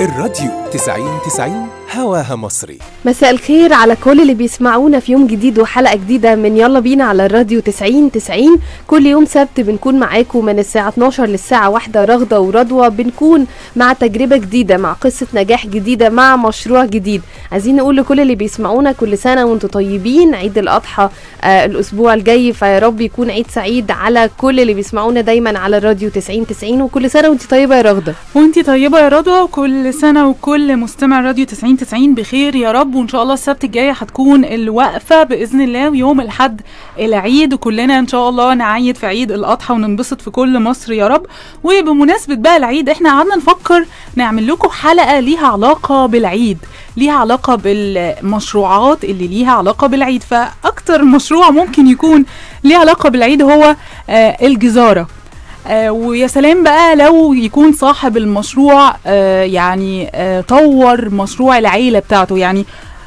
الراديو 90 90 هواها مصري مساء الخير على كل اللي بيسمعونا في يوم جديد وحلقة جديدة من يلا بينا على الراديو 90 90 كل يوم سبت بنكون معاكم من الساعة 12 للساعة 1 رغدة ورضوى بنكون مع تجربة جديدة مع قصة نجاح جديدة مع مشروع جديد عايزين نقول لكل اللي بيسمعونا كل سنة وانتم طيبين عيد الأضحى آه الأسبوع الجاي فيا رب يكون عيد سعيد على كل اللي بيسمعونا دايما على الراديو 90 90 وكل سنة وانت طيبة يا رغدة وانتي طيبة يا رضوى وكل سنة وكل مستمع راديو 90 90 بخير يا رب وان شاء الله السبت الجاي هتكون الوقفة بإذن الله ويوم الحد العيد وكلنا ان شاء الله نعيد في عيد الأضحى وننبسط في كل مصر يا رب وبمناسبة بقى العيد احنا قعدنا نفكر نعمل لكم حلقة ليها علاقة بالعيد ليها علاقة بالمشروعات اللي ليها علاقة بالعيد فأكتر مشروع ممكن يكون ليه علاقة بالعيد هو آه الجزارة آه ويا سلام بقى لو يكون صاحب المشروع آه يعني آه طور مشروع العيلة بتاعته يعني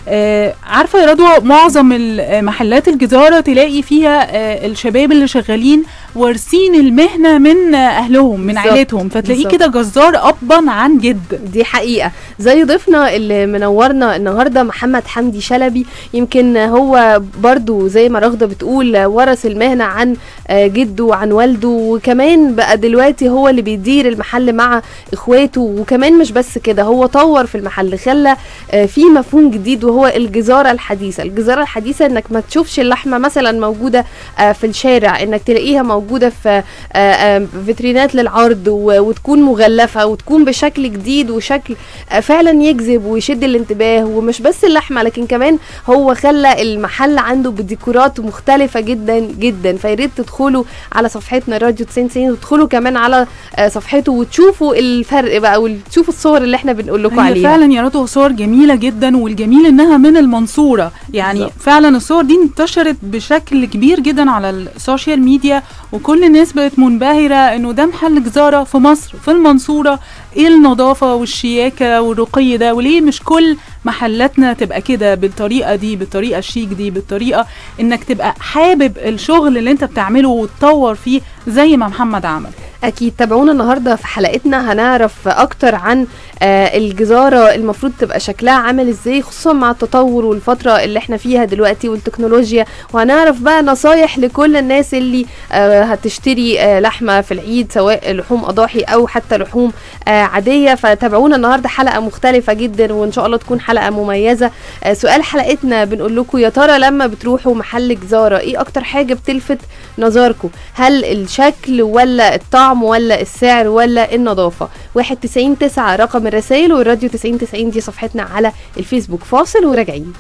آه عارفة يا رضوى معظم محلات الجزارة تلاقي فيها آه الشباب اللي شغالين وارثين المهنة من آه أهلهم من بالظبط. عائلتهم فتلاقيه بالظبط. كده جزار أبا عن جد دي حقيقة زي ضيفنا اللي منورنا النهاردة محمد حمدي شلبي يمكن هو برضو زي ما رغدة بتقول ورث المهنة عن آه، جده وعن والده وكمان بقى دلوقتي هو اللي بيدير المحل مع اخواته وكمان مش بس كده هو طور في المحل خلى آه، في مفهوم جديد وهو الجزارة الحديثة الجزارة الحديثة انك ما تشوفش اللحمة مثلا موجودة آه، في الشارع انك تلاقيها موجودة في آه، آه، فيترينات للعرض و- وتكون مغلفة وتكون بشكل جديد وشكل آه، فعلا يجذب ويشد الانتباه ومش بس اللحمة لكن كمان هو خلى المحل عنده بديكورات مختلفة جدا جدا فياريت تدخلوا على صفحتنا راديو 90 وتدخلوا كمان على آه، صفحته وتشوفوا الفرق بقى وتشوفوا الصور اللي احنا بنقول لكم هي عليها فعلا يا رضوى صور جميله جدا والجميل انها من المنصوره يعني بالظبط. فعلا الصور دي انتشرت بشكل كبير جدا على السوشيال ميديا وكل الناس بقت منبهره انه ده محل جزاره في مصر في المنصوره ايه النظافه والشياكه والرقي ده وليه مش كل محلاتنا تبقى كده بالطريقه دي بالطريقه الشيك دي بالطريقه انك تبقى حابب الشغل اللي انت بتعمله وتطور فيه زي ما محمد عمل اكيد تابعونا النهارده في حلقتنا هنعرف اكتر عن آه الجزاره المفروض تبقى شكلها عامل ازاي خصوصا مع التطور والفتره اللي احنا فيها دلوقتي والتكنولوجيا وهنعرف بقى نصايح لكل الناس اللي آه هتشتري آه لحمه في العيد سواء لحوم اضاحي او حتى لحوم آه عاديه فتابعونا النهارده حلقه مختلفه جدا وان شاء الله تكون حلقه مميزه آه سؤال حلقتنا بنقول لكم يا ترى لما بتروحوا محل جزاره ايه اكتر حاجه بتلفت نظركم هل الشكل ولا الطعم ولا السعر ولا النظافة واحد تسعين تسعة رقم الرسائل والراديو تسعين تسعين دي صفحتنا على الفيسبوك فاصل وراجعين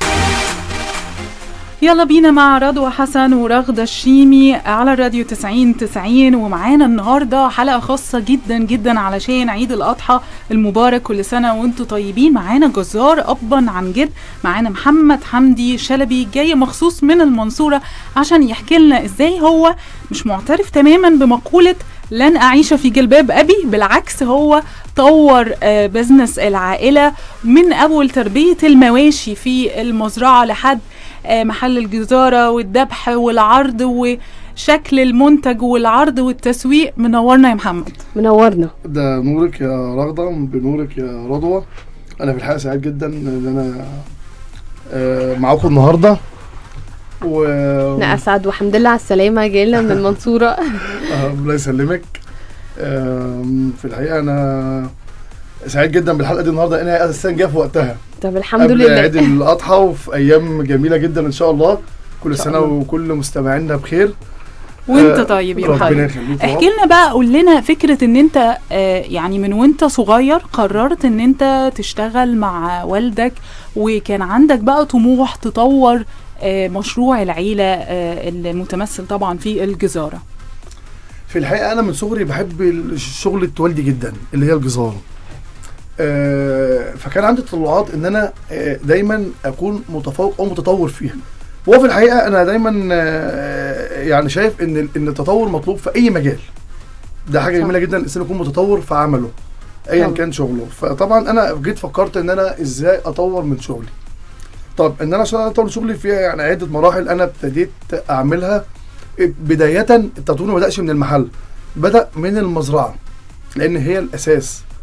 يلا بينا مع رضوى حسن ورغدة الشيمي على الراديو 90 90 ومعانا النهاردة حلقة خاصة جدا جدا علشان عيد الأضحى المبارك كل سنة وانتم طيبين معانا جزار أبا عن جد معانا محمد حمدي شلبي جاي مخصوص من المنصورة عشان يحكي لنا ازاي هو مش معترف تماما بمقولة لن أعيش في جلباب أبي بالعكس هو طور آه، بزنس العائلة من أول تربية المواشي في المزرعة لحد آه، محل الجزارة والذبح والعرض وشكل المنتج والعرض والتسويق منورنا يا محمد منورنا ده نورك يا رغدة بنورك يا رضوى انا في الحقيقه سعيد جدا ان انا آه، معاكم النهارده و احنا اسعد والحمد لله على السلامة جايلنا من المنصورة آه، الله يسلمك آم، في الحقيقه انا سعيد جدا بالحلقه دي النهارده انا اساسا جايه في وقتها طب الحمد قبل عيد لله الاضحى وفي ايام جميله جدا ان شاء الله كل شاء سنه الله. وكل مستمعينا بخير وانت آه، طيب يا ربنا محمد يخليك احكي لنا بقى قول لنا فكرة ان انت آه، يعني من وانت صغير قررت ان انت تشتغل مع والدك وكان عندك بقى طموح تطور آه، مشروع العيلة آه، المتمثل طبعا في الجزارة في الحقيقه انا من صغري بحب ال- شغله والدي جدا اللي هي الجزاره آه، فكان عندي تطلعات ان انا آه، دايما اكون متفوق او متطور فيها وهو في الحقيقه انا دايما آه، يعني شايف ان ال- ان التطور مطلوب في اي مجال ده حاجه صح. جميله جدا الانسان يكون متطور في عمله ايا طبعا. كان شغله فطبعا انا جيت فكرت ان انا ازاي اطور من شغلي طب ان انا عشان اطور شغلي فيها يعني عده مراحل انا ابتديت اعملها بدايه التطوير ما بداش من المحل بدا من المزرعه لان هي الاساس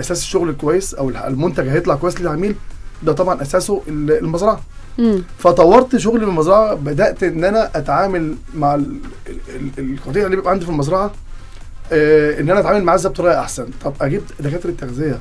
اساس الشغل الكويس او الح- المنتج هيطلع كويس للعميل ده طبعا اساسه ال- المزرعه مم. فطورت شغلي في المزرعه بدات ان انا اتعامل مع ال- ال- ال- القطيع اللي بيبقى عندي في المزرعه آه ان انا اتعامل معاه ازاي بطريقه احسن طب اجيب دكاتره تغذيه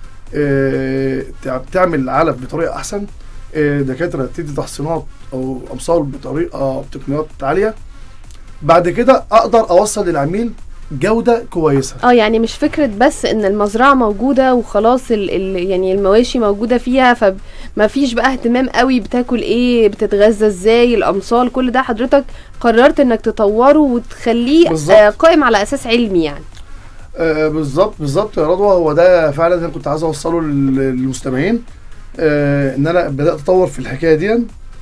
آه تع- تعمل علف بطريقه احسن آه دكاتره تدي تحصينات او امصال بطريقه بتقنيات عاليه بعد كده اقدر اوصل للعميل جوده كويسه اه يعني مش فكرة بس ان المزرعة موجودة وخلاص ال ال يعني المواشي موجودة فيها فما فيش بقى اهتمام قوي بتاكل ايه بتتغذى ازاي الامصال كل ده حضرتك قررت انك تطوره وتخليه بالظبط. آه قائم على اساس علمي يعني آه بالظبط بالظبط يا رضوى هو ده فعلا انا كنت عايز اوصله لل- للمستمعين آه ان انا بدات اطور في الحكايه دي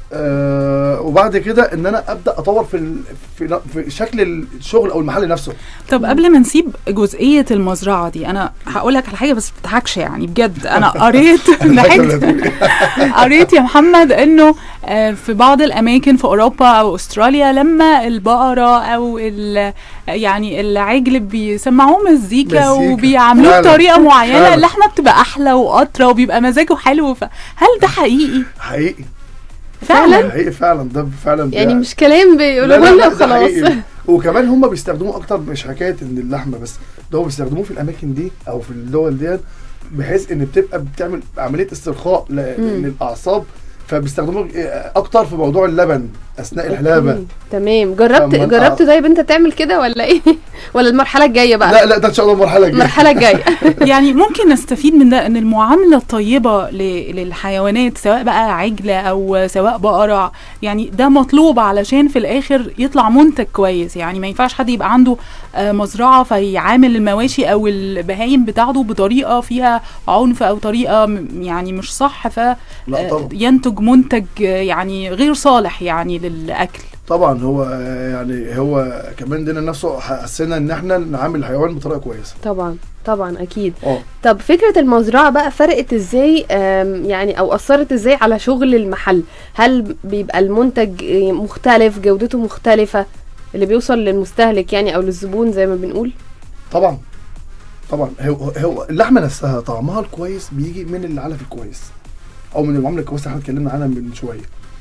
آه وبعد كده ان انا ابدا اطور في ال- في, في شكل الشغل او المحل نفسه طب قبل ما نسيب جزئيه المزرعه دي انا هقول لك على حاجه بس ما تضحكش يعني بجد انا قريت ضحكت قريت يا محمد انه آه، في بعض الاماكن في اوروبا او استراليا لما البقره او ال- يعني العجل بيسمعوه مزيكا مزيكا. وبيعملوه فعلا. بطريقه معينه فعلا. اللحمه بتبقى احلى واطرى وبيبقى مزاجه حلو فهل ده حقيقي حقيقي فعلا حقيقي فعلا ده فعلا ده- يعني مش كلام لا، بيقولوه لا، لنا لا، ده وخلاص حقيقي. وكمان هم بيستخدموه اكتر مش حكايه ان اللحمه بس ده هم بيستخدموه في الاماكن دي او في الدول ديت بحيث ان بتبقى بتعمل عمليه استرخاء ل- مم. للاعصاب فبيستخدموه اكتر في موضوع اللبن اثناء الحلابه أوكي، تمام جربت أما- جربت طيب انت تعمل كده ولا ايه ولا المرحلة الجاية بقى لا لا ده ان شاء الله المرحله الجايه المرحلة الجاية يعني ممكن نستفيد من ده ان المعامله الطيبه ل- للحيوانات سواء بقى عجله او سواء بقره يعني ده مطلوب علشان في الاخر يطلع منتج كويس يعني ما ينفعش حد يبقى عنده آه، مزرعه فيعامل المواشي او البهايم بتاعته بطريقه فيها عنف او طريقه م- يعني مش صح لا طبعا فينتج منتج آه، يعني غير صالح يعني للاكل طبعا هو آه، يعني هو كمان دينا نفسه حسنا ان احنا نعامل الحيوان بطريقه كويسه طبعا طبعا اكيد اه طب فكرة المزرعة بقى فرقت ازاي آم، يعني او اثرت ازاي على شغل المحل هل بيبقى المنتج آه، مختلف جودته مختلفة اللي بيوصل للمستهلك يعني او للزبون زي ما بنقول طبعا طبعا هو هو اللحمه نفسها طعمها الكويس بيجي من العلف الكويس او من المعامله الكويسه اللي احنا اتكلمنا عنها من شويه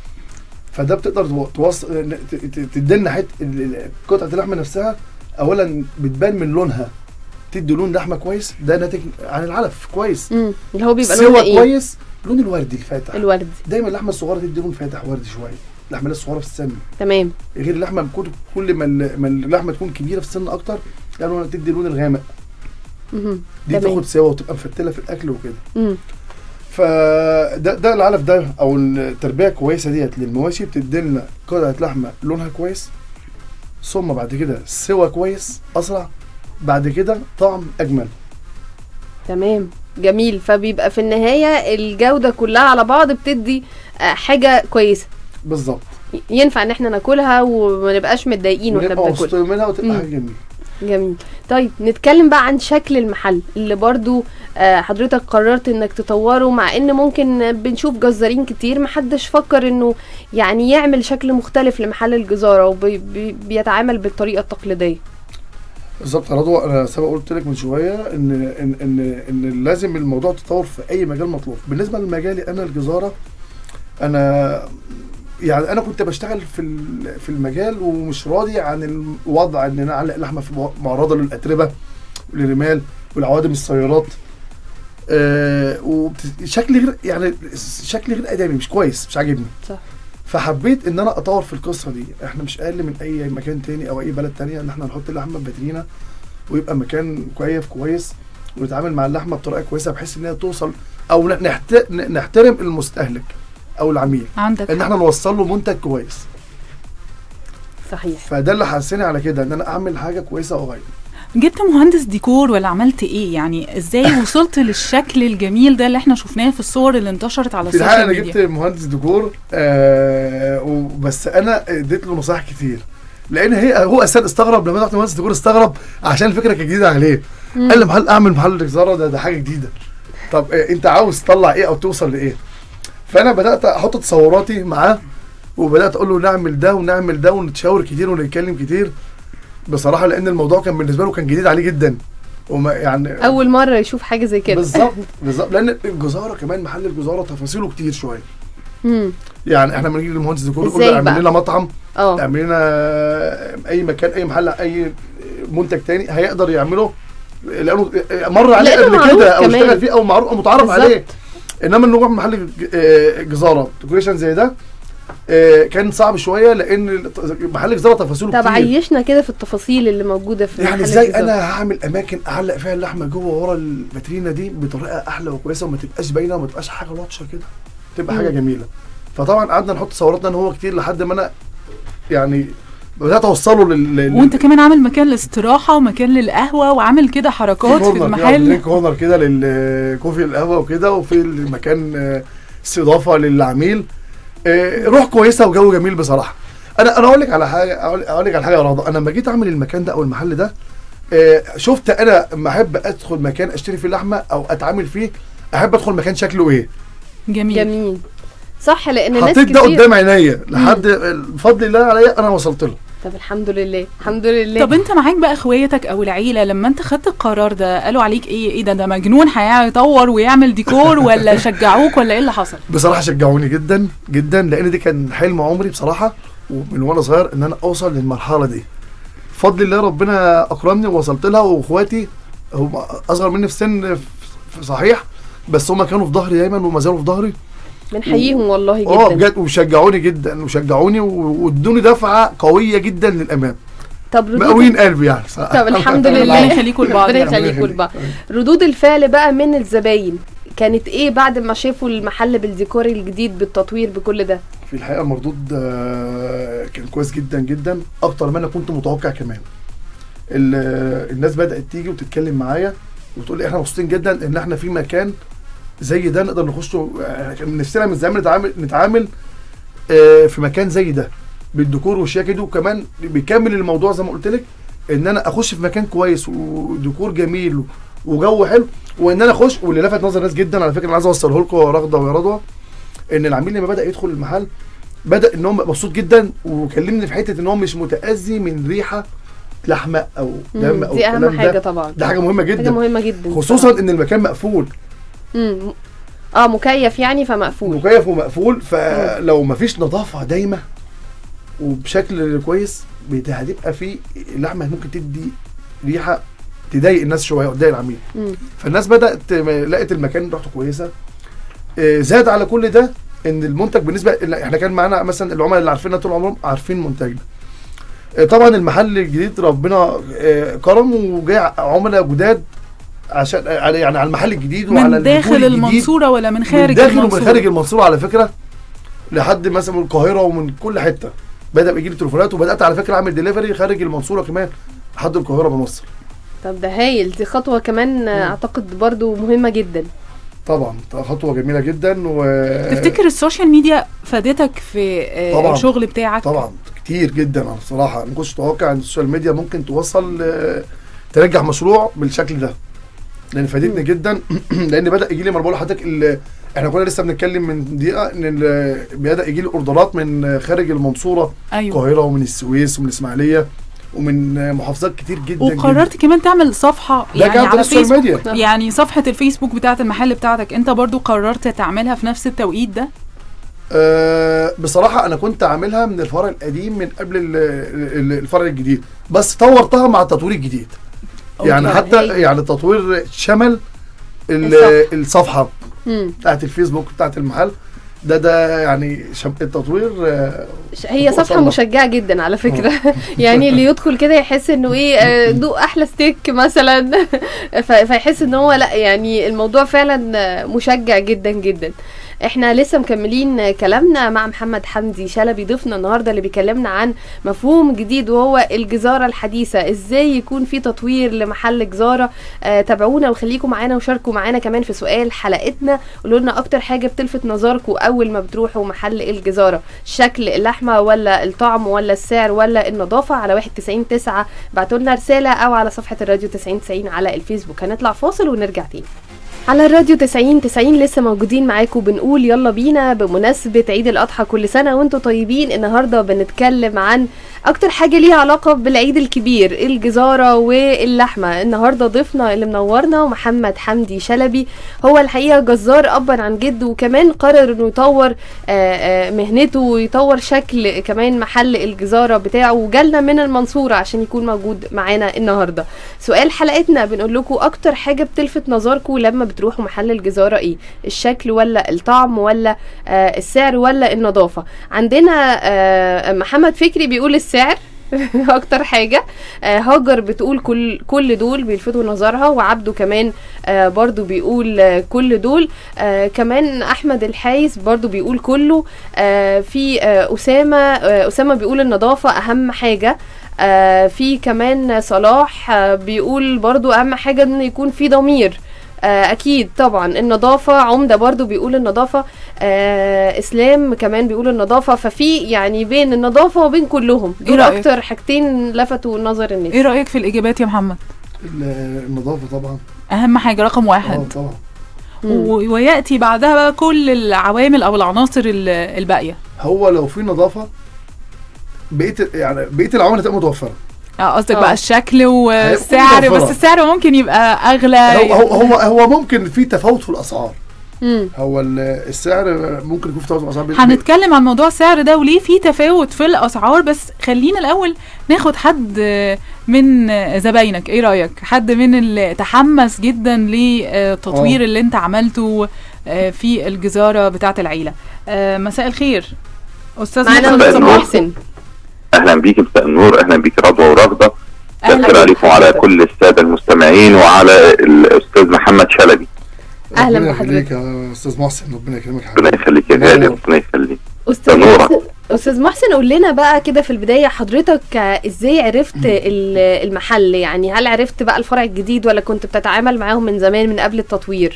فده بتقدر تو- توصل تدينا حته ال- ال- قطعه اللحمه نفسها اولا بتبان من لونها تدي لون لحمه كويس ده ناتج عن العلف كويس مم. اللي هو بيبقى سوى لونه ايه كويس لون الوردي الفاتح الوردي دايما اللحمه الصغيره تدي لون فاتح وردي شويه اللحمه الصغيره في السن تمام غير اللحمه بكل كل ما ال- ما اللحمه تكون كبيره في السن اكتر يعني تدي اللون الغامق مهم. دي تمام. تاخد سوا وتبقى مفتله في الاكل وكده مم. فده ده العلف ده او التربيه الكويسه ديت للمواشي بتدي لنا قطعه لحمه لونها كويس ثم بعد كده سوا كويس اسرع بعد كده طعم اجمل تمام جميل فبيبقى في النهاية الجودة كلها على بعض بتدي آه، حاجة كويسة بالظبط ي- ينفع ان احنا ناكلها وما نبقاش متضايقين واحنا ونبقى بناكلها مبسوطين منها وتبقى مم. حاجه جميله جميل طيب نتكلم بقى عن شكل المحل اللي برضو آه، حضرتك قررت انك تطوره مع ان ممكن بنشوف جزارين كتير محدش فكر انه يعني يعمل شكل مختلف لمحل الجزارة وبيتعامل بالطريقة التقليدية بالظبط يا رضوى انا سبق قلت لك من شويه ان ان ان ان لازم الموضوع تطور في اي مجال مطلوب بالنسبه لمجالي انا الجزاره انا يعني انا كنت بشتغل في ال- في المجال ومش راضي عن الوضع ان انا اعلق لحمه في معرضه للاتربه والرمال والعوادم السيارات آه وشكل غير يعني شكل غير ادمي مش كويس مش عاجبني صح. فحبيت ان انا اطور في القصه دي احنا مش اقل من اي مكان تاني او اي بلد تانية ان احنا نحط اللحمه في فاترينا ويبقى مكان كويس كويس ونتعامل مع اللحمه بطريقه كويسه بحيث ان هي توصل او نحت- نحترم المستهلك او العميل عندك ان حق. احنا نوصل له منتج كويس صحيح فده اللي حسني على كده ان انا اعمل حاجه كويسه واغير جبت مهندس ديكور ولا عملت ايه يعني ازاي وصلت للشكل الجميل ده اللي احنا شفناه في الصور اللي انتشرت على في الحقيقه السوشيال انا ميديا جبت مهندس ديكور آه وبس انا اديت له نصائح كتير لان هي هو اساسا استغرب لما رحت مهندس ديكور استغرب عشان الفكره كانت جديده عليه قال لي محل اعمل محل جزاره ده ده حاجه جديده طب آه انت عاوز تطلع ايه او توصل لايه فانا بدات احط تصوراتي معاه وبدات اقول له نعمل ده ونعمل ده ونتشاور كتير ونتكلم كتير بصراحه لان الموضوع كان بالنسبه له كان جديد عليه جدا وما يعني اول مره يشوف حاجه زي كده بالظبط بالظبط لان الجزاره كمان محل الجزاره تفاصيله كتير شويه مم. يعني احنا بنيجي للمهندس ديكور يقول إزاي له بقى؟ اعمل لنا مطعم اه اعمل لنا اي مكان اي محل اي منتج تاني هيقدر يعمله لانه مر عليه لأنه قبل معروف كده او كمان. اشتغل فيه او معروف او متعرف بالظبط. عليه انما انه يروح محل ج- آه، جزاره ديكوريشن زي ده آه، كان صعب شويه لان الت- محل جزاره تفاصيله طب كتير عيشنا كده في التفاصيل اللي موجوده في يعني محل ازاي الجزارة. انا هعمل اماكن اعلق فيها اللحمه جوه ورا الفاترينا دي بطريقه احلى وكويسه وما تبقاش باينه وما تبقاش حاجه لطشه كده تبقى حاجه مم. جميله فطبعا قعدنا نحط صوراتنا ان هو كتير لحد ما انا يعني بدات اوصله لل لل- وانت كمان عامل مكان للاستراحه ومكان للقهوه وعامل كده حركات في كورنر كده، المحل عاملين كورنر كده للكوفي القهوه وكده وفي المكان آه، استضافه للعميل آه، روح كويسه وجو جميل بصراحه انا انا اقول لك على حاجه اقول أقول لك على حاجه يا رضا انا لما جيت اعمل المكان ده او المحل ده آه، شفت انا لما احب ادخل مكان اشتري فيه لحمه او اتعامل فيه احب ادخل مكان شكله ايه جميل, جميل صح لان ناس حطيت ده كتير قدام عينيا لحد بفضل الله عليا انا وصلت له طب الحمد لله الحمد لله طب انت معاك بقى اخواتك او العيله لما انت خدت القرار ده قالوا عليك ايه ايه ده ده مجنون هيطور ويعمل ديكور ولا شجعوك ولا ايه اللي حصل بصراحه شجعوني جدا جدا لان دي كان حلم عمري بصراحه ومن وانا صغير ان انا اوصل للمرحله دي بفضل الله ربنا اكرمني ووصلت لها واخواتي هم اصغر مني في سن في صحيح بس هم كانوا في ظهري دايما وما زالوا في ظهري بنحييهم والله اه جدا بجد وشجعوني جدا وشجعوني و- وادوني دفعه قويه جدا للامام طب ردود مقويين قلبي يعني طب الحمد ربنا لله يخليكم لبعض ربنا يا رب. يخليكم لبعض ردود الفعل بقى من الزباين كانت ايه بعد ما شافوا المحل بالديكور الجديد بالتطوير بكل ده في الحقيقه المردود آه، كان كويس جدا جدا اكتر ما انا كنت متوقع كمان ال- الناس بدات تيجي وتتكلم معايا وتقول لي احنا مبسوطين جدا ان احنا في مكان زي ده نقدر نخش آه، كان نفسنا من زمان نتعامل نتعامل آه، في مكان زي ده بالديكور والشياكه دي وكمان بيكمل الموضوع زي ما قلت لك ان انا اخش في مكان كويس وديكور جميل وجو حلو وان انا اخش واللي لفت نظر ناس جدا على فكره انا عايز اوصله لكم يا رغده ويا رضوى ان العميل لما بدا يدخل المحل بدا ان هو مبسوط جدا وكلمني في حته ان هو مش متاذي من ريحه لحمه او دم مم، او دي اهم الكلام حاجه ده طبعا ده حاجه مهمه حاجه جدا مهمه جدا خصوصا ان المكان مقفول مم. اه مكيف يعني فمقفول مكيف ومقفول فلو مفيش نظافه دايمه وبشكل كويس بت- هتبقى في اللحمه ممكن تدي ريحه تضايق الناس شويه تضايق العميل مم. فالناس بدات لقت المكان ريحته كويسه آه، زاد على كل ده ان المنتج بالنسبه احنا كان معانا مثلا العملاء اللي عارفيننا طول عمرهم عارفين منتجنا آه، طبعا المحل الجديد ربنا آه، كرم وجاي عملاء جداد عشان آه، على- يعني على المحل الجديد وعلى من الديكور داخل الجديد. المنصوره ولا من خارج من داخل المنصوره ومن خارج المنصوره على فكره لحد مثلا من القاهره ومن كل حته بدا بيجي لي تليفونات وبدات على فكره اعمل ديليفري خارج المنصوره كمان لحد القاهره بمصر طب ده هايل دي خطوه كمان آه، اعتقد برضو مهمه جدا طبعا خطوه جميله جدا و تفتكر السوشيال ميديا فادتك في آه، طبعاً. الشغل بتاعك طبعا كتير جدا انا بصراحه ما كنتش اتوقع ان السوشيال ميديا ممكن توصل آه، تنجح مشروع بالشكل ده لان فادتني جدا لان بدا يجي لي ما أنا بقول لحضرتك ال- احنا كنا لسه بنتكلم من دقيقه ان ال- بدا يجي لي اوردرات من خارج المنصوره ايوه القاهره ومن السويس ومن الاسماعيليه ومن محافظات كتير جدا وقررت كمان تعمل صفحه ده يعني كان على السوشيال فيسبوك ميديا يعني صفحه الفيسبوك بتاعت المحل بتاعتك انت برضو قررت تعملها في نفس التوقيت ده أه بصراحه انا كنت عاملها من الفرع القديم من قبل ال- ال- الفرع الجديد بس طورتها مع التطوير الجديد يعني أوكي. حتى هاي. يعني التطوير شمل ال- الصفحة. الصفحه مم. بتاعت الفيسبوك بتاعت المحل ده ده يعني شم التطوير آه، ش- هي فوق صفحه صنع. مشجعه جدا على فكره يعني اللي يدخل كده يحس انه ايه آه، دوق احلى ستيك مثلا ف- فيحس ان هو لا يعني الموضوع فعلا آه، مشجع جدا جدا احنا لسه مكملين آه، كلامنا مع محمد حمدي شلبي ضيفنا النهارده اللي بيكلمنا عن مفهوم جديد وهو الجزاره الحديثه ازاي يكون في تطوير لمحل جزاره آه تابعونا وخليكم معانا وشاركوا معانا كمان في سؤال حلقتنا قولوا لنا اكتر حاجه بتلفت نظركم اول ما بتروحوا محل الجزاره شكل اللحمه ولا الطعم ولا السعر ولا النظافه على 199 بعتوا لنا رساله او على صفحه الراديو 9090 على الفيسبوك هنطلع فاصل ونرجع تاني على الراديو 90 90 لسه موجودين معاكم بنقول يلا بينا بمناسبة عيد الأضحى كل سنة وانتم طيبين النهاردة بنتكلم عن أكتر حاجة ليها علاقة بالعيد الكبير الجزارة واللحمة النهاردة ضيفنا اللي منورنا محمد حمدي شلبي هو الحقيقة جزار أبا عن جد وكمان قرر إنه يطور آه، آه، مهنته ويطور شكل كمان محل الجزارة بتاعه وجالنا من المنصورة عشان يكون موجود معانا النهاردة سؤال حلقتنا بنقول لكم أكتر حاجة بتلفت نظركم لما بتروحوا محل الجزارة إيه الشكل ولا الطعم ولا آه السعر ولا النظافة عندنا آه محمد فكري بيقول السعر اكتر حاجه آه هاجر بتقول كل كل دول بيلفتوا نظرها وعبده كمان آه برضو بيقول آه كل دول آه كمان احمد الحايس برضو بيقول كله آه في آه اسامه آه اسامه بيقول النظافه اهم حاجه آه في كمان صلاح آه بيقول برضو اهم حاجه ان يكون في ضمير آه اكيد طبعا النظافه عمده برضو بيقول النظافه آه اسلام كمان بيقول النظافه ففي يعني بين النظافه وبين كلهم إيه دول رأيك؟ اكتر حاجتين لفتوا نظر الناس ايه رايك في الاجابات يا محمد ال- النظافه طبعا اهم حاجه رقم اه واحد طبعا مم. و- وياتي بعدها بقى كل العوامل او العناصر ال- الباقيه هو لو في نظافه بقيه يعني بقيه العوامل هتبقى متوفره اه قصدك آه. بقى الشكل والسعر متوفرة. بس السعر ممكن يبقى اغلى هو هو هو, هو ممكن في تفاوت في الاسعار مم. هو ال- السعر ممكن يكون في تفاوت في الاسعار بين- هنتكلم عن موضوع السعر ده وليه في تفاوت في الاسعار بس خلينا الاول ناخد حد من زباينك ايه رايك حد من اللي تحمس جدا للتطوير آه. اللي انت عملته آه، في الجزاره بتاعه العيله آه، مساء الخير استاذ معانا محمد مساء استاذ النور. محسن اهلا بيك مساء النور اهلا بيك رضوى ورغده أهلا شكرا عليكم وعلى بحضرتك. كل الساده المستمعين وعلى الاستاذ محمد شلبي أهلاً ربنا بحضرتك. يخليك يا استاذ محسن ربنا يكرمك يا ربنا حبيبي يخليك يا غالي نور. ربنا يخليك استاذ نورة. محسن استاذ محسن قول لنا بقى كده في البدايه حضرتك آه، ازاي عرفت ال- المحل يعني هل عرفت بقى الفرع الجديد ولا كنت بتتعامل معاهم من زمان من قبل التطوير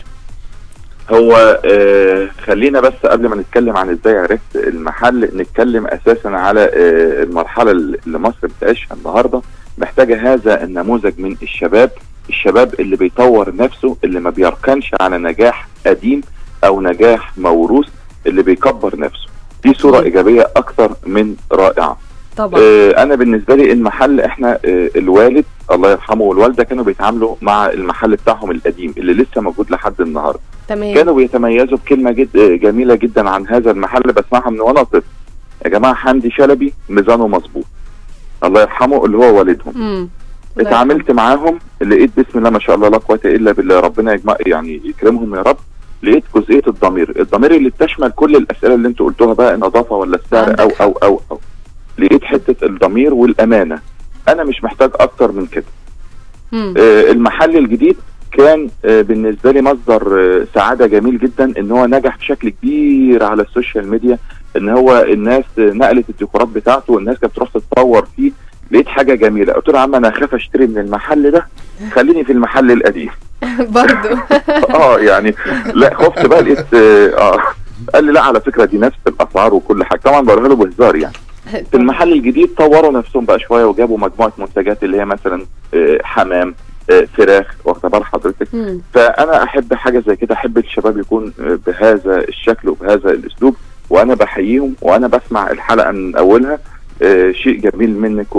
هو آه خلينا بس قبل ما نتكلم عن ازاي عرفت المحل نتكلم اساسا على آه المرحله اللي مصر بتعيشها النهارده محتاجه هذا النموذج من الشباب الشباب اللي بيطور نفسه اللي ما بيركنش على نجاح قديم او نجاح موروث اللي بيكبر نفسه دي صوره ايجابيه اكثر من رائعه طبعا آه، انا بالنسبه لي المحل احنا آه، الوالد الله يرحمه والوالده كانوا بيتعاملوا مع المحل بتاعهم القديم اللي لسه موجود لحد النهارده تمام كانوا بيتميزوا بكلمه جد آه، جميله جدا عن هذا المحل بسمعها من وانا طفل يا جماعه حمدي شلبي ميزانه مظبوط الله يرحمه اللي هو والدهم امم اتعاملت معاهم لقيت بسم الله ما شاء الله لا قوه الا بالله ربنا يجمع يعني يكرمهم يا رب لقيت جزئيه الضمير الضمير اللي بتشمل كل الاسئله اللي انتوا قلتوها بقى النظافه ولا السعر عندك او حق. او او او لقيت حته الضمير والامانه انا مش محتاج اكتر من كده امم آه، المحل الجديد كان آه، بالنسبه لي مصدر آه، سعاده جميل جدا ان هو نجح بشكل كبير على السوشيال ميديا ان هو الناس آه، نقلت الديكورات بتاعته والناس كانت بتروح تتصور فيه لقيت حاجه جميله قلت له يا عم انا اخاف اشتري من المحل ده خليني في المحل القديم برضو اه يعني لا خفت بقى لقيت اه آه. قال لي لا على فكره دي نفس الاسعار وكل حاجه طبعا بقولها له بهزار يعني في المحل الجديد طوروا نفسهم بقى شويه وجابوا مجموعه منتجات اللي هي مثلا آه، حمام آه، فراخ واخد بال حضرتك مم. فانا احب حاجه زي كده احب الشباب يكون آه، بهذا الشكل وبهذا الاسلوب وانا بحييهم وانا بسمع الحلقه من اولها آه، شيء جميل منك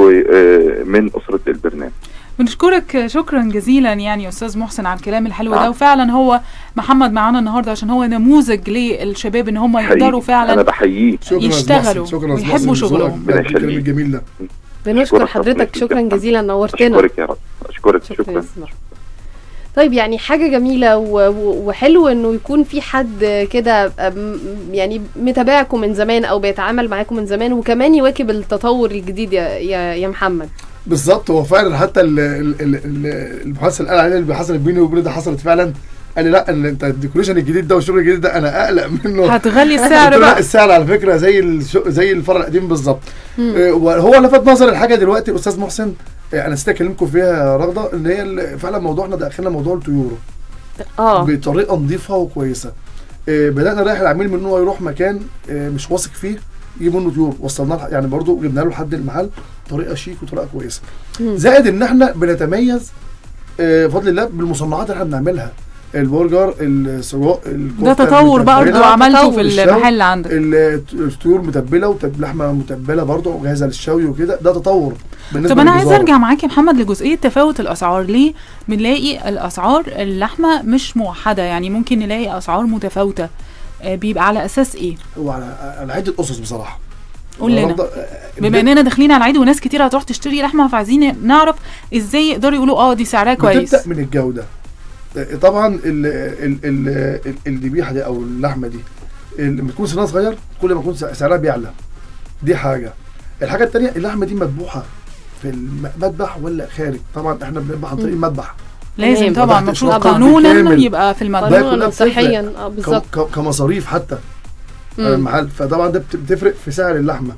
ومن اسره البرنامج بنشكرك شكرا جزيلا يعني يا استاذ محسن على الكلام الحلو ده نعم. وفعلا هو محمد معانا النهارده عشان هو نموذج للشباب ان هم يقدروا حقيقي. انا فعلا بحييه شكرا يا أستاذ يشتغلوا محسن. شكرا يا أستاذ ويحبوا محسن شغلهم. لذوقك بقى ربنا بالكلام يخليك. الجميل ده بنشكر أشكرك حضرتك ربنا شكرا يخليك. جزيلا نورتنا اشكرك يا رب اشكرك شكرا شكرا يا طيب يعني حاجة جميلة و- و- وحلو انه يكون في حد كده أم- يعني متابعكم من زمان او بيتعامل معاكم من زمان وكمان يواكب التطور الجديد يا يا, يا محمد بالظبط هو فعلا حتى ال- ال- ال- ال- المحادثه اللي قال عليها اللي حصلت بيني وبينه ده حصلت فعلا قال لي لا ان انت الديكوريشن الجديد ده والشغل الجديد ده انا اقلق منه هتغلي قلت السعر له لا بقى السعر على فكره زي الشو زي الفرع القديم بالظبط مم. آه، وهو لفت نظر الحاجه دلوقتي استاذ محسن آه، انا نسيت اكلمكم فيها يا رغده ان هي ال- فعلا موضوعنا داخلنا موضوع الطيور اه بطريقه نظيفه وكويسه آه، بدانا نريح العميل من ان هو يروح مكان آه، مش واثق فيه يجيب منه طيور وصلنا له يعني برضو جبنا له لحد المحل طريقه شيك وطريقه كويسه مم. زائد ان احنا بنتميز آه، بفضل الله بالمصنعات اللي احنا بنعملها البرجر السجق الكفته ده تطور المتبلة، برضه عملته تطور في الشوي. المحل عندك ال- الطيور متبله ولحمه متبله برضه وجاهزه للشوي وكده ده تطور بالنسبه طب انا عايزه للجزارة. ارجع معاك يا محمد لجزئيه تفاوت الاسعار ليه بنلاقي الاسعار اللحمه مش موحده يعني ممكن نلاقي اسعار متفاوته آه، بيبقى على اساس ايه هو على على عده اسس بصراحه قول لنا. النهاردة، آه، بما اننا داخلين على العيد وناس كتير هتروح تشتري لحمه فعايزين نعرف ازاي يقدروا يقولوا اه دي سعرها كويس بتبدا من الجوده آه، طبعا ال ال ال ال الذبيحه دي او اللحمه دي لما بتكون سنها صغير كل ما يكون سع- سعرها بيعلى دي حاجه الحاجه الثانيه اللحمه دي مذبوحه في المذبح ولا خارج طبعا احنا بنذبح عن طريق المذبح لازم تمام. طبعا فتحت المفروض شرطة قانونا بالكامل. يبقى في المذبح ده قانونا كلها بتفرق. صحيا اه بالظبط ك- ك- كمصاريف حتى على مم. المحل فطبعا ده بت- بتفرق في سعر اللحمه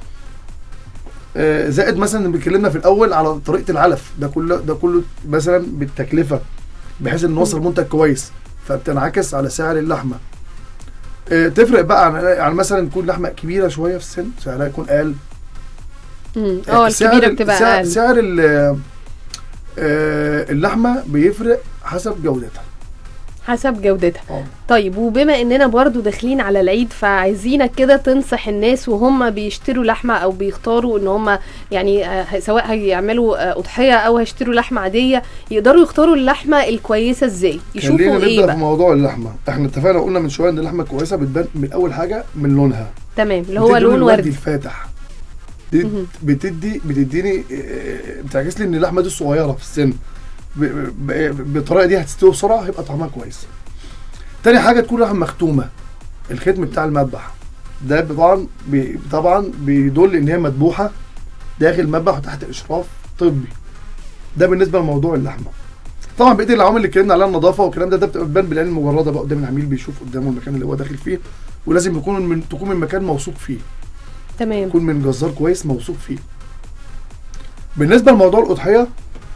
آه، زائد مثلا اللي اتكلمنا في الاول على طريقه العلف ده كله ده كله مثلا بالتكلفه بحيث ان نوصل منتج كويس فبتنعكس على سعر اللحمه آه، تفرق بقى عن يعني مثلا تكون لحمه كبيره شويه في السن سعرها يكون اقل مم. اه سعر الكبيره ال- بتبقى سعر, اقل سعر ال- آه، اللحمه بيفرق حسب جودتها حسب جودتها اه طيب وبما اننا برضو داخلين على العيد فعايزينك كده تنصح الناس وهم بيشتروا لحمه او بيختاروا ان هم يعني آه، سواء هيعملوا آه، اضحيه او هيشتروا لحمه عاديه يقدروا يختاروا اللحمه الكويسه ازاي خلينا يشوفوا نبدا ايه في بقى موضوع اللحمه احنا اتفقنا قلنا من شويه ان اللحمه كويسه بتبان من اول حاجه من لونها تمام اللي هو بتدي لون الوردي وردي الفاتح دي مهم. بتدي بتديني آه، بتعكس لي ان اللحمه دي صغيره في السن ب- ب- بالطريقه دي هتستوي بسرعه هيبقى طعمها كويس تاني حاجه تكون لحمه مختومه الختم بتاع المذبح ده طبعا بي طبعا بيدل ان هي مذبوحه داخل المذبح وتحت اشراف طبي ده بالنسبه لموضوع اللحمه طبعا بقيه العوامل اللي اتكلمنا عليها النظافه والكلام ده ده بتبقى بتبان بالعين المجرده بقى قدام العميل بيشوف قدامه المكان اللي هو داخل فيه ولازم يكون من تكون من مكان موثوق فيه تمام يكون من جزار كويس موثوق فيه بالنسبه لموضوع الاضحيه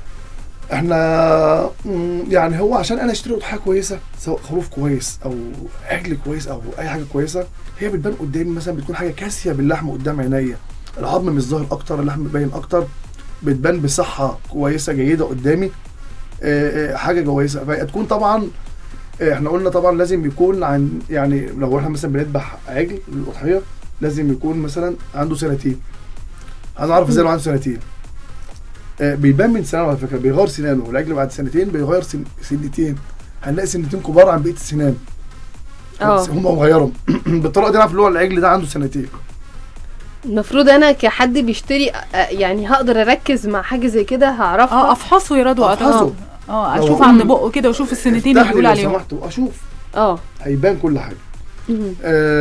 احنا مم، يعني هو عشان انا اشتري اضحيه كويسه سواء خروف كويس او عجل كويس او اي حاجه كويسه هي بتبان قدامي مثلا بتكون حاجه كاسيه باللحم قدام عينيا العظم مش ظاهر اكتر اللحم باين اكتر بتبان بصحه كويسه جيده قدامي آه، آه، حاجه كويسه فتكون طبعا آه، احنا قلنا طبعا لازم يكون عن يعني لو احنا مثلا بنذبح عجل للاضحيه لازم يكون مثلا عنده سنتين هنعرف ازاي لو عنده سنتين آه، بيبان من سنانه على فكره بيغير سنانه العجل بعد سنتين بيغير سن سنتين هنلاقي سنتين كبار عن بقيه السنان اه هم مغيرهم بالطريقه دي نعرف اللي هو العجل ده عنده سنتين المفروض انا كحد بيشتري آه، يعني هقدر اركز مع حاجه زي كده اه هعرفها افحصه يا رضوى أفحصه. اه لو اشوف هو- عند بقه كده واشوف السنتين اللي افتح لي بيقول لو عليهم سمحت واشوف اه هيبان كل حاجه مهم.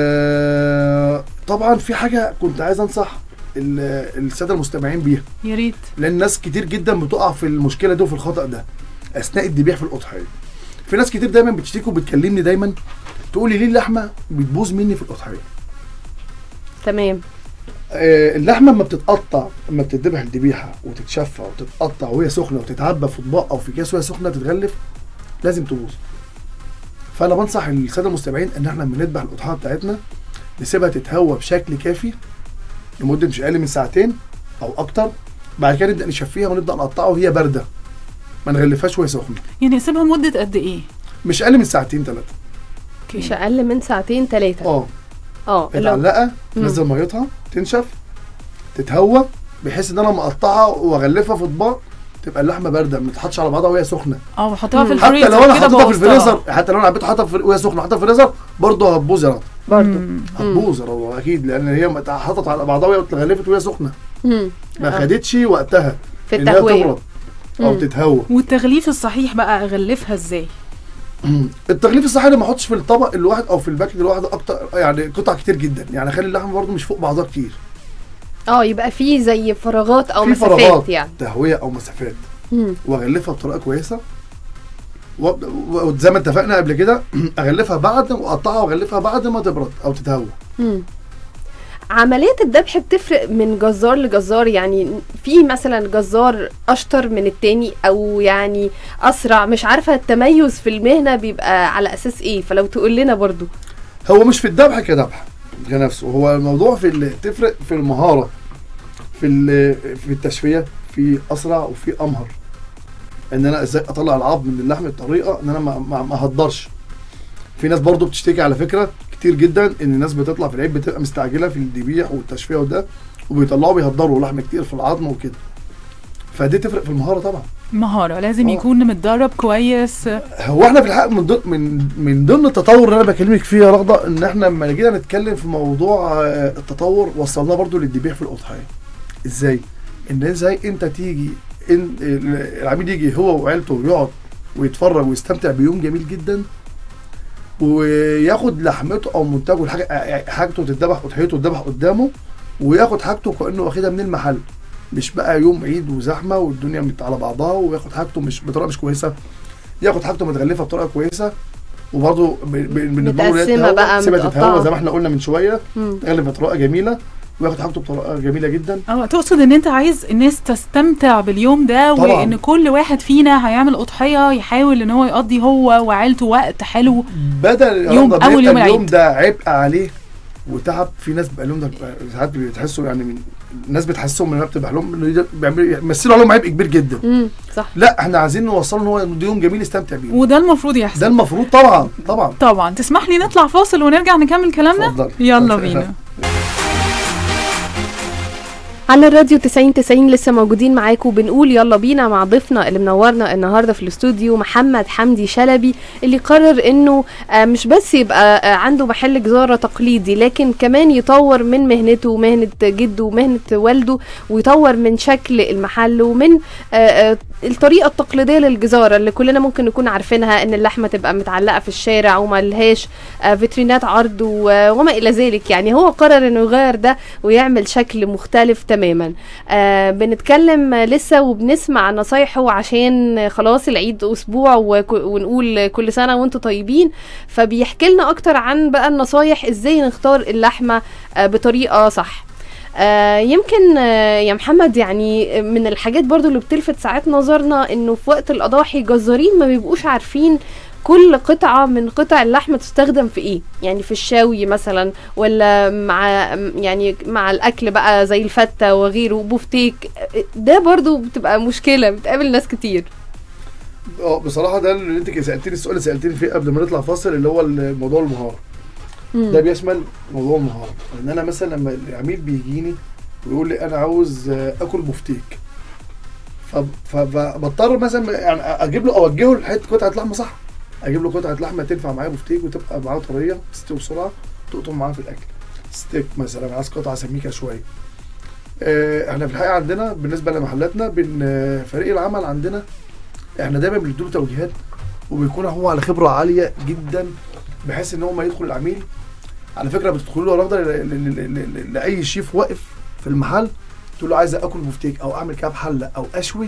آه طبعا في حاجه كنت عايز انصح ال- الساده المستمعين بيها يا ريت لان ناس كتير جدا بتقع في المشكله دي وفي الخطا ده اثناء الذبيح في الاضحيه في ناس كتير دايما بتشتكي وبتكلمني دايما تقول لي ليه اللحمه بتبوظ مني في الاضحيه تمام آه اللحمه لما بتتقطع لما بتذبح الذبيحه وتتشفى وتتقطع وهي سخنه وتتعبى في اطباق او في اكياس وهي سخنه تتغلف لازم تبوظ فانا بنصح الساده المستمعين ان احنا لما نذبح الاضحيه بتاعتنا نسيبها تتهوى بشكل كافي لمده مش اقل من ساعتين او اكتر بعد كده نبدا نشفيها ونبدا نقطعها وهي بارده ما نغلفهاش وهي سخنه يعني اسيبها مده قد ايه مش اقل من ساعتين ثلاثه مش اقل من ساعتين ثلاثه اه اه لو- متعلقه مم. تنزل ميتها تنشف تتهوى بحيث ان انا لما اقطعها واغلفها في اطباق تبقى اللحمه بارده ما تتحطش على بعضها وهي سخنه اه بحطها في مم. حتى الفريزر لو انا كده حاططها في بوظتها. الفريزر حتى لو انا حبيت احطها في وهي سخنه حطها في الفريزر برضه هتبوظ يا رضا برضو مم. هتبوظ يا رضا اكيد لان هي حطت على بعضها وهي اتغلفت وهي سخنه مم. ما آه. خدتش وقتها في إن هي التهويه تبرد او مم. تتهوى والتغليف الصحيح بقى اغلفها ازاي التغليف الصحي ما احطش في الطبق الواحد او في الباكت الواحد اكتر يعني قطع كتير جدا يعني اخلي اللحمه برضه مش فوق بعضها كتير اه يبقى في زي فراغات او في مسافات فراغات يعني تهويه او مسافات مم. واغلفها بطريقه كويسه و- وزي ما اتفقنا قبل كده اغلفها بعد واقطعها واغلفها بعد ما تبرد او تتهوى مم. عملية الذبح بتفرق من جزار لجزار يعني في مثلا جزار اشطر من التاني او يعني اسرع مش عارفة التميز في المهنة بيبقى على اساس ايه فلو تقول لنا برضو هو مش في الذبح كذبح كنفسه هو الموضوع في ال- تفرق في المهاره في ال- في التشفيه في اسرع وفي امهر ان انا ازاي اطلع العظم من اللحم بطريقه ان انا ما, ما, ما اهدرش في ناس برضو بتشتكي على فكره كتير جدا ان الناس بتطلع في العيد بتبقى مستعجله في الذبيح والتشفيه وده وبيطلعوا بيهدروا لحم كتير في العظم وكده فدي تفرق في المهاره طبعا مهاره لازم آه. يكون متدرب كويس هو احنا في الحقيقه من ضمن من من ضمن التطور اللي انا بكلمك فيه يا رغده ان احنا لما جينا نتكلم في موضوع آه، التطور وصلناه برضو للذبيح في الاضحيه ازاي ان ازاي انت تيجي ان العميل يجي هو وعيلته يقعد ويتفرج ويستمتع بيوم جميل جدا وياخد لحمته او منتجه الحاجه حاجته تتذبح اضحيته تتذبح قدامه وياخد حاجته كانه واخدها من المحل مش بقى يوم عيد وزحمه والدنيا مت على بعضها وياخد حاجته مش بطريقه مش كويسه ياخد حاجته متغلفه بطريقه كويسه وبرضه ب- ب- بالنسبه له متقسمة يتهوى- بقى، سيبها متقطعة. تتهوى زي ما احنا قلنا من شويه مم. تغلف بطريقه جميله وياخد حاجته بطريقه جميله جدا اه تقصد ان انت عايز الناس تستمتع باليوم ده طبعاً. وان كل واحد فينا هيعمل اضحيه يحاول ان هو يقضي هو وعيلته وقت حلو بدل يا يوم- رضا أول بيبقى يوم اليوم العيد. ده عبء عليه وتعب في ناس بيبقى لهم ده ساعات بتحسوا يعني من الناس بتحسهم ان هي بتبقى لهم إن ده بيعملوا يمثلوا عليهم عبء كبير جدا مم. صح لا احنا عايزين نوصله ان هو ده يوم جميل يستمتع بيه وده المفروض يحصل ده المفروض طبعا طبعا طبعا تسمح لي نطلع فاصل ونرجع نكمل كلامنا اتفضل. يلا اتفضل. بينا على الراديو 90 90 لسه موجودين معاكم وبنقول يلا بينا مع ضيفنا اللي منورنا النهارده في الاستوديو محمد حمدي شلبي اللي قرر انه آه، مش بس يبقى آه، عنده محل جزاره تقليدي لكن كمان يطور من مهنته ومهنه جده ومهنه والده ويطور من شكل المحل ومن آه، آه، الطريقه التقليديه للجزاره اللي كلنا ممكن نكون عارفينها ان اللحمه تبقى متعلقه في الشارع وما لهاش آه، فيترينات عرض و- وما الى ذلك يعني هو قرر انه يغير ده ويعمل شكل مختلف تماما آه بنتكلم آه، لسه وبنسمع نصايحه عشان آه، خلاص العيد اسبوع وك- ونقول كل سنه وانتم طيبين فبيحكي لنا اكتر عن بقى النصايح ازاي نختار اللحمه آه بطريقه صح آه يمكن آه يا محمد يعني من الحاجات برضو اللي بتلفت ساعات نظرنا انه في وقت الاضاحي جزارين ما بيبقوش عارفين كل قطعة من قطع اللحمة تستخدم في ايه يعني في الشاوي مثلا ولا مع يعني مع الاكل بقى زي الفتة وغيره بوفتيك ده برضو بتبقى مشكلة بتقابل ناس كتير اه بصراحه ده اللي انت سالتني السؤال اللي سالتني فيه قبل ما نطلع فاصل اللي هو موضوع المهاره مم. ده بيشمل موضوع المهاره ان انا مثلا لما العميل بيجيني ويقول لي انا عاوز آه، اكل بفتيك فب- فبضطر مثلا يعني اجيب له اوجهه لحته قطعه لحمه صح اجيب له قطعه لحمه تنفع معاه بفتيك وتبقى معاه طريه تستوي بسرعه تقطم معاه في الاكل ستيك مثلا عايز قطعه سميكه شويه آه، احنا في الحقيقه عندنا بالنسبه لمحلاتنا بين آه، فريق العمل عندنا احنا دايما بنديله توجيهات وبيكون هو على خبره عاليه جدا بحيث ان هو ما يدخل العميل على فكره بتدخل له رغده ل- ل- ل- ل- لاي شيف واقف في المحل تقول له عايز اكل بفتيك او اعمل كباب حله او اشوي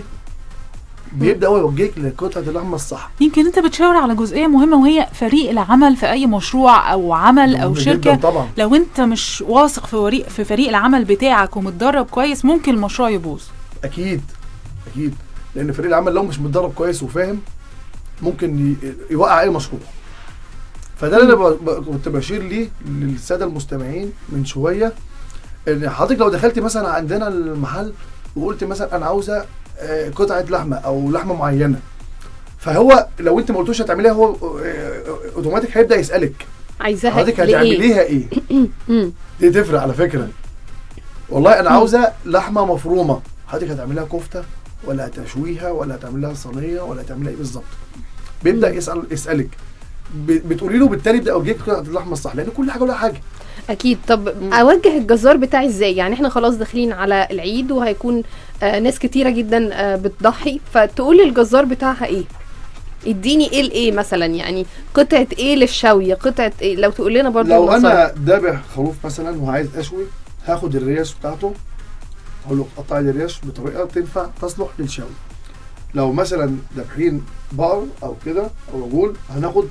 بيبدا هو يوجهك لقطعه اللحمه الصح يمكن انت بتشاور على جزئيه مهمه وهي فريق العمل في اي مشروع او عمل او مهم جداً شركه طبعا لو انت مش واثق في فريق في فريق العمل بتاعك ومتدرب كويس ممكن المشروع يبوظ اكيد اكيد لان فريق العمل لو مش متدرب كويس وفاهم ممكن ي- يوقع اي مشروع فده اللي انا ب- ب- كنت بشير ليه للساده المستمعين من شويه ان حضرتك لو دخلتي مثلا عندنا المحل وقلت مثلا انا عاوزه آه، قطعه لحمه او لحمه معينه فهو لو انت ما قلتوش هتعمليها هو آه، اوتوماتيك هيبدا يسالك عايزاها حضرتك لإيه؟ هتعمليها ايه مم. دي تفرق على فكره والله انا عاوزه لحمه مفرومه حضرتك هتعملها كفته ولا هتشويها ولا هتعملها صينيه ولا هتعملها ايه بالظبط بيبدا مم. يسال يسالك ب- بتقولي له بالتالي يبدا يوجهك قطعه اللحمه الصح لان كل حاجه ولها حاجه اكيد طب اوجه الجزار بتاعي ازاي يعني احنا خلاص داخلين على العيد وهيكون آه ناس كتيره جدا آه بتضحي فتقول للجزار بتاعها ايه اديني ايه لايه مثلا يعني قطعه ايه للشوي قطعه ايه لو تقول لنا برضو لو النصايح. انا ذابح خروف مثلا وعايز اشوي هاخد الريش بتاعته اقول له قطع لي الريش بطريقه تنفع تصلح للشوي لو مثلا ذابحين بقر او كده او رجول هناخد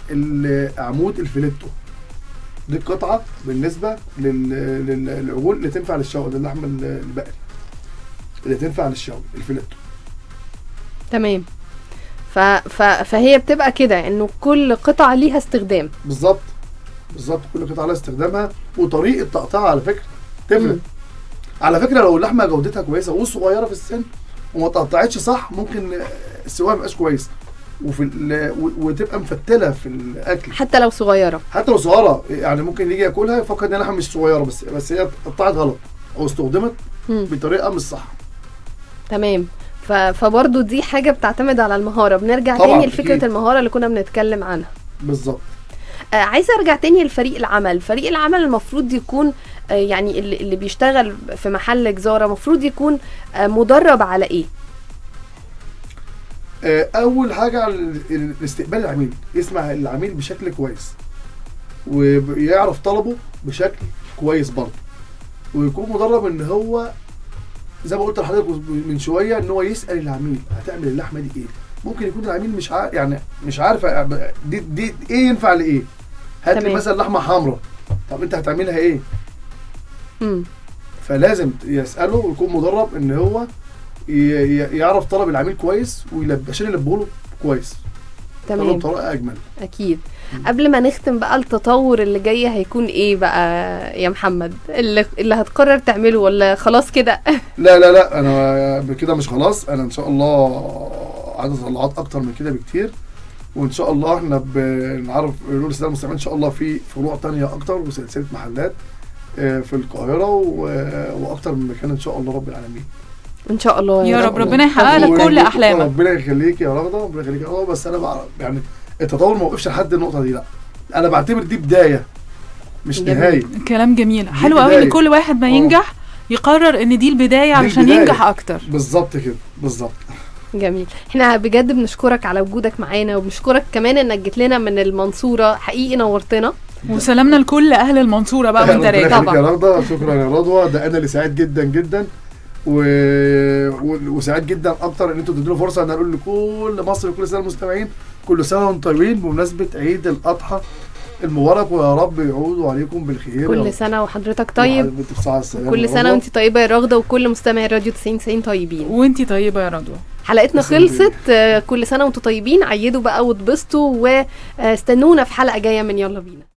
العمود الفيليتو دي القطعه بالنسبه لل- لل- للعجول اللي تنفع للشوي ده اللحم ال- البقري اللي تنفع للشوي الفيليتو تمام ف... ف... فهي بتبقى كده انه كل قطعه ليها استخدام بالظبط بالظبط كل قطعه لها استخدامها وطريقه تقطيعها على فكره تفرق مم. على فكره لو اللحمه جودتها كويسه وصغيره في السن وما اتقطعتش صح ممكن السواها ميبقاش كويس وفي ال- و- وتبقى مفتله في الاكل حتى لو صغيره حتى لو صغيره يعني ممكن يجي ياكلها يفكر ان لحمه مش صغيره بس بس هي اتقطعت غلط او استخدمت مم. بطريقه مش صح تمام ف... فبرضه دي حاجه بتعتمد على المهاره بنرجع طبعاً، تاني لفكره أكيد. المهاره اللي كنا بنتكلم عنها بالظبط آه عايزه ارجع تاني لفريق العمل فريق العمل المفروض يكون آه يعني اللي, اللي بيشتغل في محل جزاره المفروض يكون آه مدرب على ايه آه، اول حاجه على ال- ال- استقبال العميل يسمع العميل بشكل كويس ويعرف طلبه بشكل كويس برضه ويكون مدرب ان هو زي ما قلت لحضرتك من شويه ان هو يسال العميل هتعمل اللحمه دي ايه ممكن يكون العميل مش عارف يعني مش عارف دي دي ايه ينفع لايه هات لي تمام. مثلا لحمه حمراء طب انت هتعملها ايه مم. فلازم يساله ويكون مدرب ان هو ي- ي- يعرف طلب العميل كويس ويلب عشان يلبيه له كويس طلب تمام بطريقه اجمل اكيد قبل ما نختم بقى التطور اللي جاي هيكون ايه بقى يا محمد اللي, اللي هتقرر تعمله ولا خلاص كده لا لا لا انا بكده مش خلاص انا ان شاء الله عدد طلعات اكتر من كده بكتير وان شاء الله احنا بنعرف نقول للساده المستمعين ان شاء الله في فروع تانية اكتر وسلسله محلات آه، في القاهره و- واكتر من مكان ان شاء الله رب العالمين ان شاء الله يا رب. رب ربنا يحقق لك كل و- احلامك ربنا يخليك يا رغده ربنا يخليك يا رغده بس انا بعرف يعني التطور ما وقفش لحد النقطه دي لا انا بعتبر دي بدايه مش جميل. نهايه كلام جميل حلو قوي بداية. ان كل واحد ما آه. ينجح يقرر ان دي البدايه علشان البداية. ينجح اكتر بالظبط كده بالظبط جميل احنا بجد بنشكرك على وجودك معانا وبنشكرك كمان انك جيت لنا من المنصوره حقيقي نورتنا وسلامنا لكل اهل المنصوره بقى وانت ربنا راجع يخليك طبعا. يا رغده شكرا يا رضوى ده انا اللي سعيد جدا جدا و... و... وسعيد جدا اكتر ان انتوا تدوني فرصه ان اقول لكل مصر وكل سنه المستمعين كل سنه وانتم طيبين بمناسبه عيد الاضحى المبارك ويا رب يعودوا عليكم بالخير يا رب. كل سنه وحضرتك طيب وحضرتك بصحة والسلامة كل يا سنه رضوى. وانت طيبه يا رغده وكل مستمعي راديو 90 90 طيبين وانتي طيبه يا رضوى حلقتنا تسلم خلصت آه، كل سنه وانتم طيبين عيدوا بقى واتبسطوا واستنونا في حلقه جايه من يلا بينا